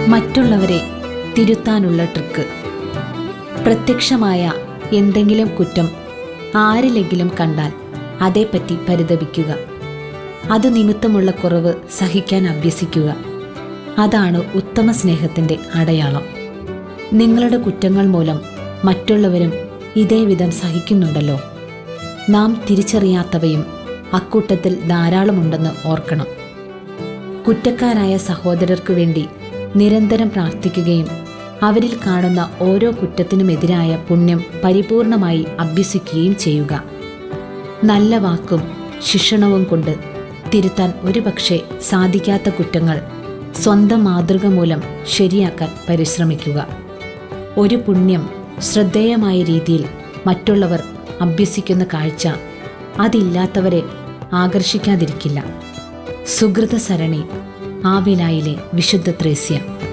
മറ്റുള്ളവരെ തിരുത്താനുള്ള ട്രിക്ക് പ്രത്യക്ഷമായ എന്തെങ്കിലും കുറ്റം ആരിലെങ്കിലും കണ്ടാൽ അതേപ്പറ്റി പരിതപിക്കുക അത് നിമിത്തമുള്ള കുറവ് സഹിക്കാൻ അഭ്യസിക്കുക അതാണ് ഉത്തമ സ്നേഹത്തിൻ്റെ അടയാളം നിങ്ങളുടെ കുറ്റങ്ങൾ മൂലം മറ്റുള്ളവരും ഇതേ വിധം സഹിക്കുന്നുണ്ടല്ലോ നാം തിരിച്ചറിയാത്തവയും അക്കൂട്ടത്തിൽ ധാരാളമുണ്ടെന്ന് ഓർക്കണം കുറ്റക്കാരായ സഹോദരർക്കു വേണ്ടി നിരന്തരം പ്രാർത്ഥിക്കുകയും അവരിൽ കാണുന്ന ഓരോ കുറ്റത്തിനുമെതിരായ പുണ്യം പരിപൂർണമായി അഭ്യസിക്കുകയും ചെയ്യുക നല്ല വാക്കും ശിക്ഷണവും കൊണ്ട് തിരുത്താൻ ഒരുപക്ഷെ സാധിക്കാത്ത കുറ്റങ്ങൾ സ്വന്തം മാതൃക മൂലം ശരിയാക്കാൻ പരിശ്രമിക്കുക ഒരു പുണ്യം ശ്രദ്ധേയമായ രീതിയിൽ മറ്റുള്ളവർ അഭ്യസിക്കുന്ന കാഴ്ച അതില്ലാത്തവരെ ആകർഷിക്കാതിരിക്കില്ല സുഹൃത സരണി ആവിലായിലെ വിശുദ്ധ ത്രേസ്യ